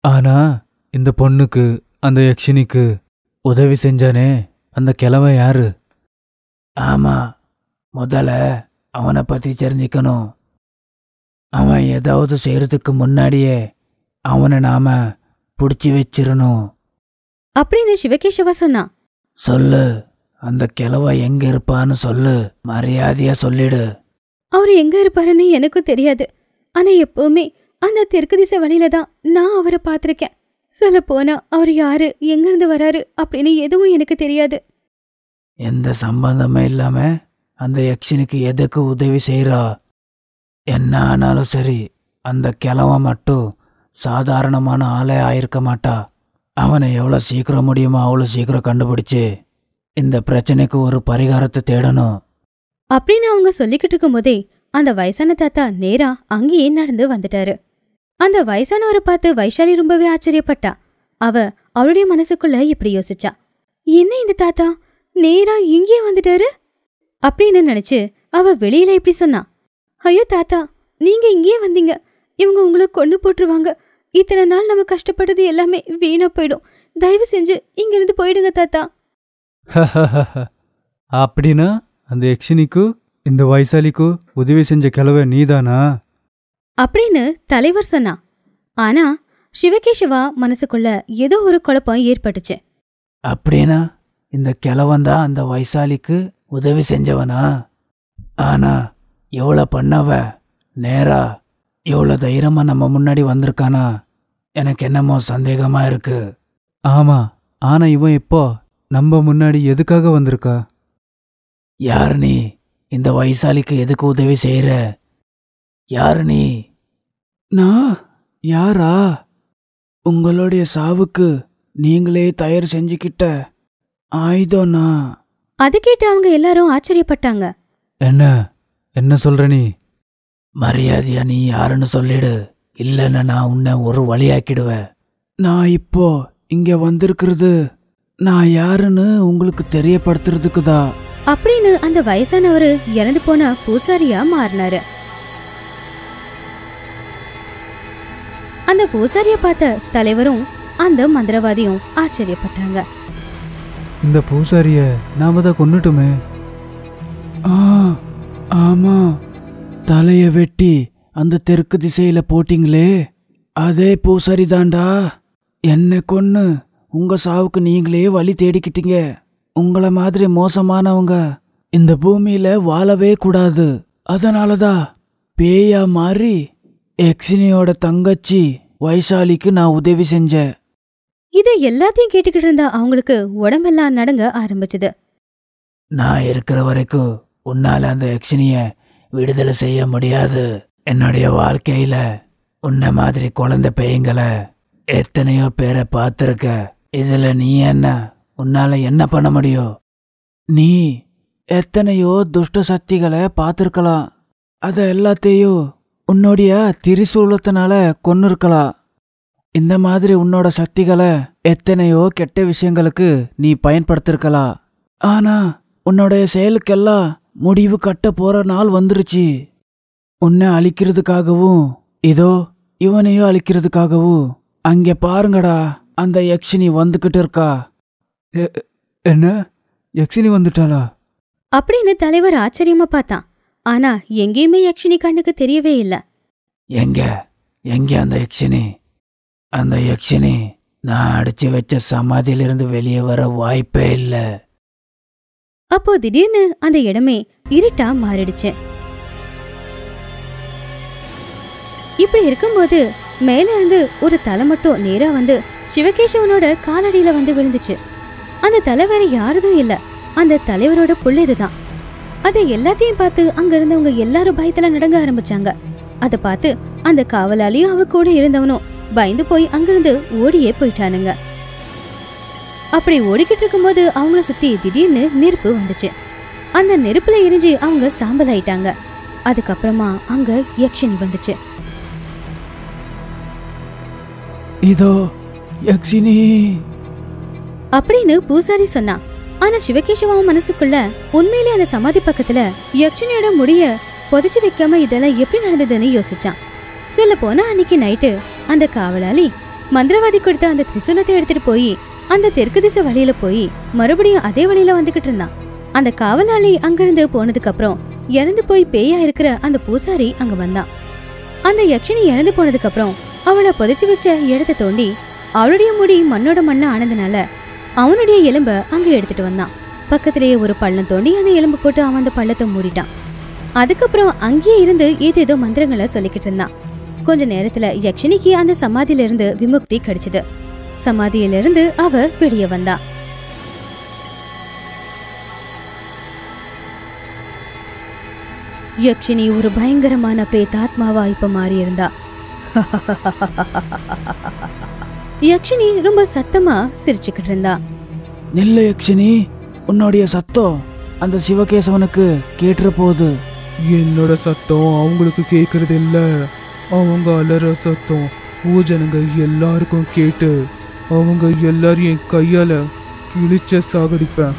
ஆனா இந்த பொண்ணுக்கு அந்த யக்ஷினிக்கு உதவி செஞ்சானே அந்த கிழவன் யாரு ஆமா முதல்ல அவனை பத்தி தெரிஞ்சுக்கணும் அவன் ஏதாவது செய்யறதுக்கு முன்னாடியே அவனை நாம பிடிச்சி வச்சிரணும் அப்படின்னு சிவகேசவா சொன்னான் சொல்லு அந்த கிழவ எங்க இருப்பான்னு சொல்லு மரியாதையா சொல்லிடு அவர் எங்க இருப்பாருன்னு எனக்கும் தெரியாது ஆனா எப்பவுமே அந்த தெற்கு திசை வழியில தான் நான் அவரை பார்த்திருக்கேன் சொல்ல போனா அவர் யாரு எங்க இருந்து வராரு அப்படின்னு எதுவும் எனக்கு தெரியாது எந்த சம்பந்தமே இல்லாம அந்த யக்ஷனுக்கு எதுக்கு உதவி செய்றா என்ன ஆனாலும் சரி அந்த கிழவன் மட்டும் சாதாரணமான ஆளே ஆயிருக்க மாட்டா அவனை எவ்வளோ சீக்கிரம் முடியுமோ அவ்வளோ சீக்கிரம் கண்டுபிடிச்சு இந்த பிரச்சனைக்கு ஒரு பரிகாரத்தை தேடணும் அப்படின்னு அவங்க சொல்லிக்கிட்டு இருக்கும்போதே அந்த வயசான தாத்தா நேரா அங்கேயே நடந்து வந்துட்டாரு அந்த வயசானவரை பார்த்து வைஷாலி ரொம்பவே ஆச்சரியப்பட்டா அவ அவளுடைய மனசுக்குள்ள இப்படி யோசிச்சா என்ன இந்த தாத்தா நேரா இங்கேயே வந்துட்டாரு அப்படின்னு நினைச்சு அவ வெளியில இப்படி சொன்னா ஐயோ தாத்தா நீங்க இங்கேயே வந்தீங்க இவங்க உங்களை கொண்டு போட்டுருவாங்க இத்தனை நாள் நம்ம கஷ்டப்பட்டது எல்லாமே வீணா போயிடும் தயவு செஞ்சு இங்கிருந்து போயிடுங்க தாத்தா அப்படின்னா அந்த யக்ஷினிக்கு இந்த வயசாலிக்கு உதவி செஞ்ச கிழவ நீதானா அப்படின்னு தலைவர் சொன்னா ஆனா சிவகேசவா மனசுக்குள்ள ஏதோ ஒரு குழப்பம் ஏற்பட்டுச்சு அப்படின்னா இந்த கிழவன் தான் அந்த வயசாலிக்கு உதவி செஞ்சவனா ஆனா எவ்வளோ பண்ணவ நேரா எவ்வளோ தைரியமா நம்ம முன்னாடி வந்திருக்கானா எனக்கு என்னமோ சந்தேகமா இருக்கு ஆமா ஆனா இவன் இப்போ நம்ம முன்னாடி எதுக்காக வந்திருக்கா யார் நீ இந்த வயசாலிக்கு எதுக்கு உதவி செய்யற யார் நீ நான் யாரா உங்களுடைய சாவுக்கு நீங்களே தயார் செஞ்சுக்கிட்ட ஆயுதம்னா அது கேட்டு அவங்க எல்லாரும் ஆச்சரியப்பட்டாங்க என்ன என்ன சொல்ற நீ மரியாதையா நீ யாருன்னு சொல்லிடு இல்லைன்னா நான் உன்னை ஒரு வழியாக்கிடுவேன் நான் இப்போ இங்க வந்திருக்கிறது நான் யாருன்னு உங்களுக்கு தெரியப்படுத்துறதுக்கு தான் அப்படின்னு அந்த வயசானவரு இறந்து போன பூசாரியா மாறினாரு அந்த பூசாரிய பார்த்த தலைவரும் அந்த மந்திரவாதியும் ஆச்சரியப்பட்டாங்க இந்த பூசாரிய நாம தான் கொன்னுட்டுமே ஆ ஆமா தலைய வெட்டி அந்த தெற்கு திசையில போட்டிங்களே அதே பூசாரி தாண்டா என்ன கொன்னு உங்க சாவுக்கு நீங்களே வழி தேடிக்கிட்டீங்க உங்கள மாதிரி மோசமானவங்க இந்த பூமியில வாழவே கூடாது அதனாலதான் பேயா மாறி எக்ஸினியோட தங்கச்சி வைசாலிக்கு நான் உதவி செஞ்சேன் இதை எல்லாத்தையும் கேட்டுக்கிட்டு இருந்த அவங்களுக்கு உடம்பெல்லாம் நடுங்க ஆரம்பிச்சது நான் இருக்கிற வரைக்கும் உன்னால அந்த யக்ஷினிய விடுதலை செய்ய முடியாது என்னுடைய வாழ்க்கையில உன்ன மாதிரி குழந்தை பையங்களை எத்தனையோ பேரை பார்த்துருக்க இதுல நீ என்ன உன்னால என்ன பண்ண முடியும் நீ எத்தனையோ துஷ்ட சக்திகளை பார்த்துருக்கலாம் அத எல்லாத்தையும் உன்னுடைய திரிசூலத்தினால கொன்னு இருக்கலாம் இந்த மாதிரி உன்னோட சக்திகளை எத்தனையோ கெட்ட விஷயங்களுக்கு நீ பயன்படுத்திருக்கலாம் ஆனா உன்னுடைய செயலுக்கெல்லாம் முடிவு கட்ட போற நாள் வந்துருச்சு உன்னை அழிக்கிறதுக்காகவும் இதோ இவனையும் அழிக்கிறதுக்காகவும் அங்கே பாருங்கடா அந்த யக்ஷினி வந்துகிட்டு இருக்கா என்ன யக்ஷினி வந்துட்டாளா அப்படின்னு தலைவர் ஆச்சரியமா பார்த்தான் ஆனா எங்கேயுமே யக்ஷினி கண்ணுக்கு தெரியவே இல்ல எங்க எங்க அந்த யக்ஷினி அந்த யக்ஷினி நான் அடிச்சு வச்ச சமாதியிலிருந்து வெளியே வர வாய்ப்பே இல்லை அப்போ திடீர்னு அந்த இடமே இருட்டா மாறிடுச்சு இப்படி இருக்கும்போது மேல இருந்து ஒரு தலை மட்டும் நேரா வந்து சிவகேசவனோட காலடியில வந்து விழுந்துச்சு அந்த தலைவர் யாரதும் இல்ல அந்த தலைவரோட புள்ள இதுதான் அதை எல்லாத்தையும் பார்த்து அங்க இருந்தவங்க எல்லாரும் பயத்துல நடங்க ஆரம்பிச்சாங்க அதை பார்த்து அந்த காவலாளியும் அவ கூட இருந்தவனும் பயந்து போய் அங்கிருந்து ஓடியே போயிட்டானுங்க அப்படி ஓடிக்கிட்டு இருக்கும்போது அவங்கள சுத்தி திடீர்னு நெருப்பு வந்துச்சு அந்த நெருப்புல எரிஞ்சு அவங்க சாம்பல் ஆயிட்டாங்க அதுக்கப்புறமா அங்க யக்ஷினி வந்துச்சு இதோ யக்ஷினி அப்படின்னு பூசாரி சொன்னான் ஆனா சிவகேசவாவும் மனசுக்குள்ள உண்மையிலே அந்த சமாதி பக்கத்துல யக்ஷினியோட முடிய புதைச்சு வைக்காம இதெல்லாம் எப்படி நடந்ததுன்னு யோசிச்சான் சொல்ல போனா அன்னைக்கு நைட்டு அந்த காவலாளி மந்திரவாதி கொடுத்த அந்த திரிசூலத்தை எடுத்துட்டு போய் அந்த தெற்கு திசை வழியில போய் மறுபடியும் அதே வழியில வந்துகிட்டு இருந்தான் அந்த காவலாளி அங்கிருந்து போனதுக்கு அப்புறம் இறந்து போய் பேயா இருக்கிற அந்த பூசாரி அங்க வந்தான் அந்த யக்ஷினி இறந்து போனதுக்கு அப்புறம் அவளை புதைச்சு வச்ச இடத்தை தோண்டி அவளுடைய முடி மண்ணோட மண்ணா ஆனதுனால அவனுடைய எலும்ப அங்க எடுத்துட்டு வந்தான் பக்கத்திலேயே ஒரு பள்ளம் தோண்டி அந்த எலும்பு போட்டு அவன் அந்த பள்ளத்தை மூடிட்டான் அதுக்கப்புறம் அங்கேயே இருந்து ஏதேதோ மந்திரங்களை சொல்லிக்கிட்டு இருந்தான் கொஞ்ச நேரத்துல யக்ஷினிக்கு அந்த சமாதியில இருந்து விமுக்தி கிடைச்சது சமாதியிலிருந்து அவ வெளியே வந்தா யக்ஷினி ஒரு பயங்கரமான பிரேதாத்மாவா இப்ப மாறி இருந்தா யக்ஷினி ரொம்ப சத்தமா சிரிச்சுக்கிட்டு இருந்தா நில்லு யக்ஷினி உன்னுடைய சத்தம் அந்த சிவகேசவனுக்கு கேட்டுற போகுது என்னோட சத்தம் அவங்களுக்கு கேட்கறது இல்ல அவங்க அலற சத்தம் ஊஜனங்க எல்லாருக்கும் கேட்டு அவங்க எல்லாரும் என் கையால கிழிச்ச சாகடிப்பேன்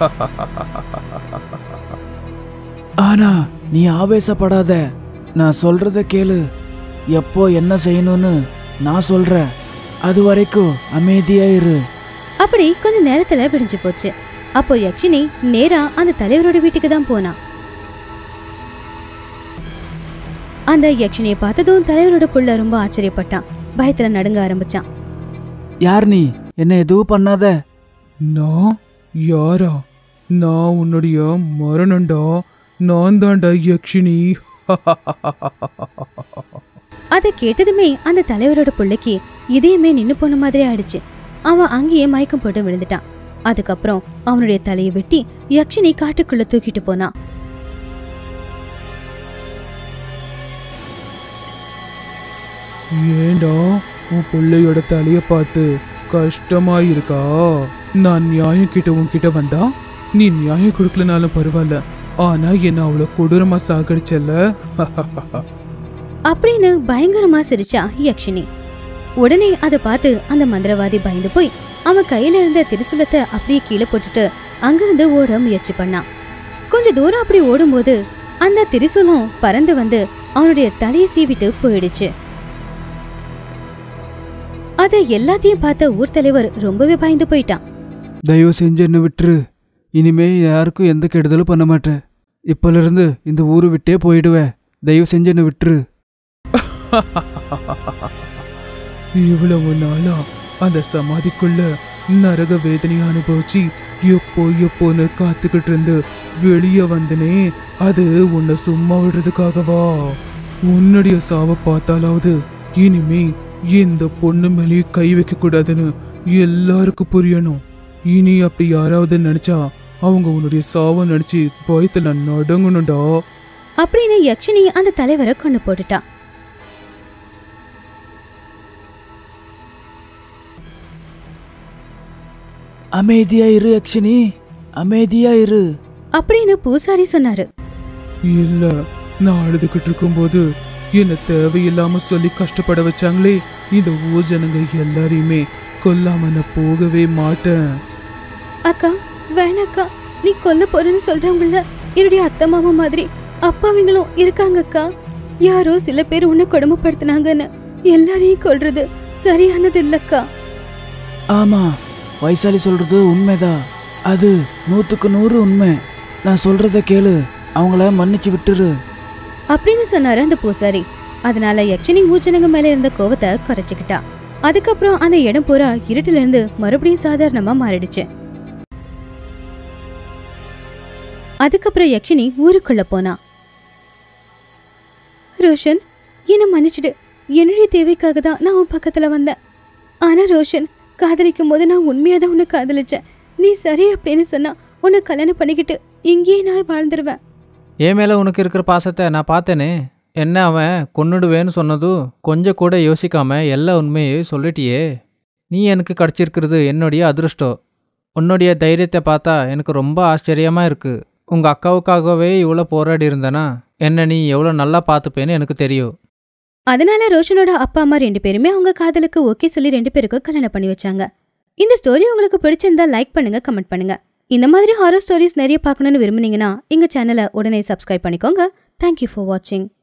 ஆனா நீ ஆவேசப்படாத நான் சொல்றத கேளு எப்போ என்ன செய்யணும்னு நான் சொல்றேன் அது வரைக்கும் அமைதியா இரு அப்படி கொஞ்ச நேரத்துல விடிஞ்சு போச்சு அப்போ யக்ஷினி நேரா அந்த தலைவரோட வீட்டுக்கு தான் போனா அந்த யக்ஷினியை பார்த்ததும் தலைவரோட புள்ள ரொம்ப ஆச்சரியப்பட்டான் பயத்துல நடுங்க ஆரம்பிச்சான் யார் நீ என்ன எதுவும் பண்ணாத நான் யாரா நான் உன்னுடைய மரணண்டா நான் தான்டா யக்ஷினி அதை கேட்டதுமே அந்த தலைவரோட புள்ளைக்கு இதயமே நின்னு போன மாதிரி ஆயிடுச்சு அவன் அங்கேயே மயக்கம் போட்டு விழுந்துட்டான் அதுக்கப்புறம் அவனுடைய தலையை வெட்டி யக்ஷினி காட்டுக்குள்ள தூக்கிட்டு போனான் ஏண்டா உன் பிள்ளையோட தலைய பார்த்து கஷ்டமா இருக்கா நான் நியாயம் கிட்ட உன்கிட்ட வந்தா நீ நியாயம் கொடுக்கலனாலும் பரவாயில்ல ஆனா என்ன அவ்வளோ கொடூரமா சாகடிச்சல அப்படின்னு பயங்கரமா சிரிச்சா யக்ஷினி உடனே அதை பார்த்து அந்த மந்திரவாதி பயந்து போய் அவன் கையில இருந்த திரிசூலத்தை அப்படியே கீழே போட்டுட்டு அங்கிருந்து ஓட முயற்சி பண்ணான் கொஞ்ச தூரம் அப்படி ஓடும்போது அந்த திரிசூலம் பறந்து வந்து அவனுடைய தலையை சீவிட்டு போயிடுச்சு அத எல்லாத்தையும் பார்த்த ஊர் தலைவர் ரொம்பவே பயந்து போயிட்டான் தயவு செஞ்சு என்னை விட்டுரு இனிமே யாருக்கும் எந்த கெடுதலும் பண்ண மாட்டேன் இப்போலிருந்து இந்த ஊரு விட்டே போயிடுவேன் தயவு செஞ்சு என்னை விட்டுரு இவ்வளவு நாளா அந்த சமாதிக்குள்ள நரக வேதனையை அனுபவிச்சு எப்போ எப்போன்னு காத்துக்கிட்டு இருந்து வெளியே வந்தனே அது உன்னை சும்மா விடுறதுக்காகவா உன்னுடைய சாவை பார்த்தாலாவது இனிமே எந்த பொண்ணு மேலேயும் கை வைக்க கூடாதுன்னு எல்லாருக்கும் புரியணும் இனி அப்படி யாராவது நினைச்சா அவங்க உன்னுடைய சாவை நினைச்சு பயத்துல நடங்கணும்டா அப்படின்னு யக்ஷினி அந்த தலைவரை கொண்டு போட்டுட்டா அமைதியா இரு யக்ஷினி அமைதியா இரு அப்படின்னு பூசாரி சொன்னாரு இல்ல நான் அழுதுகிட்டு இருக்கும்போது என்ன தேவையில்லாம சொல்லி கஷ்டப்பட வச்சாங்களே இந்த ஊர் ஜனங்க எல்லாரையுமே கொல்லாம நான் போகவே மாட்டேன் அக்கா வேணாக்கா நீ கொல்ல போறேன்னு சொல்றவங்கள என்னுடைய அத்தை மாமா மாதிரி அப்பாவிங்களும் இருக்காங்க அக்கா யாரோ சில பேர் உன்னை கொடுமைப்படுத்தினாங்கன்னு எல்லாரையும் கொல்றது சரியானது இல்லக்கா ஆமா வைசாலி சொல்றது உண்மைதான் அது நூத்துக்கு நூறு உண்மை நான் சொல்றத கேளு அவங்கள மன்னிச்சு விட்டுரு அப்படின்னு சொன்னாரு அந்த பூசாரி அதனால யக்ஷினி ஊச்சனங்க மேல இருந்த கோவத்தை குறைச்சுக்கிட்டா அதுக்கப்புறம் அந்த இடம் பூரா இருட்டுல இருந்து மறுபடியும் சாதாரணமா மாறிடுச்சு அதுக்கப்புறம் யக்ஷினி ஊருக்குள்ள போனா ரோஷன் என்ன மன்னிச்சிடு என்னுடைய தேவைக்காக தான் நான் உன் பக்கத்துல வந்தேன் ஆனா ரோஷன் காதலிக்கும் போது நான் உண்மையா தான் உன்னை காதலிச்சேன் நீ சரி அப்படின்னு சொன்னா உன்னை கல்யாணம் பண்ணிக்கிட்டு இங்கேயே நான் வாழ்ந்துருவேன் என் மேலே உனக்கு இருக்கிற பாசத்தை நான் பார்த்தேனே என்ன அவன் கொன்னுடுவேன்னு சொன்னதும் கொஞ்சம் கூட யோசிக்காம எல்லா உண்மையும் சொல்லிட்டியே நீ எனக்கு கிடச்சிருக்கிறது என்னுடைய அதிர்ஷ்டம் உன்னுடைய தைரியத்தை பார்த்தா எனக்கு ரொம்ப ஆச்சரியமாக இருக்குது உங்கள் அக்காவுக்காகவே இவ்வளோ போராடி இருந்தனா என்ன நீ எவ்வளோ நல்லா பார்த்துப்பேன்னு எனக்கு தெரியும் அதனால ரோஷனோட அப்பா அம்மா ரெண்டு பேருமே அவங்க காதலுக்கு ஓகே சொல்லி ரெண்டு பேருக்கும் கல்யாணம் பண்ணி வச்சாங்க இந்த ஸ்டோரி உங்களுக்கு பிடிச்சிருந்தா லைக் பண்ணுங்க கமெண்ட் பண்ணுங்க இந்த மாதிரி ஹாரர் ஸ்டோரிஸ் நிறைய பார்க்கணும்னு விரும்புனீங்கன்னா எங்க சேனலை உடனே சப்ஸ்கிரைப் பண்ணிக்கோங்க தேங்க்யூ ஃபார் வாட்சிங்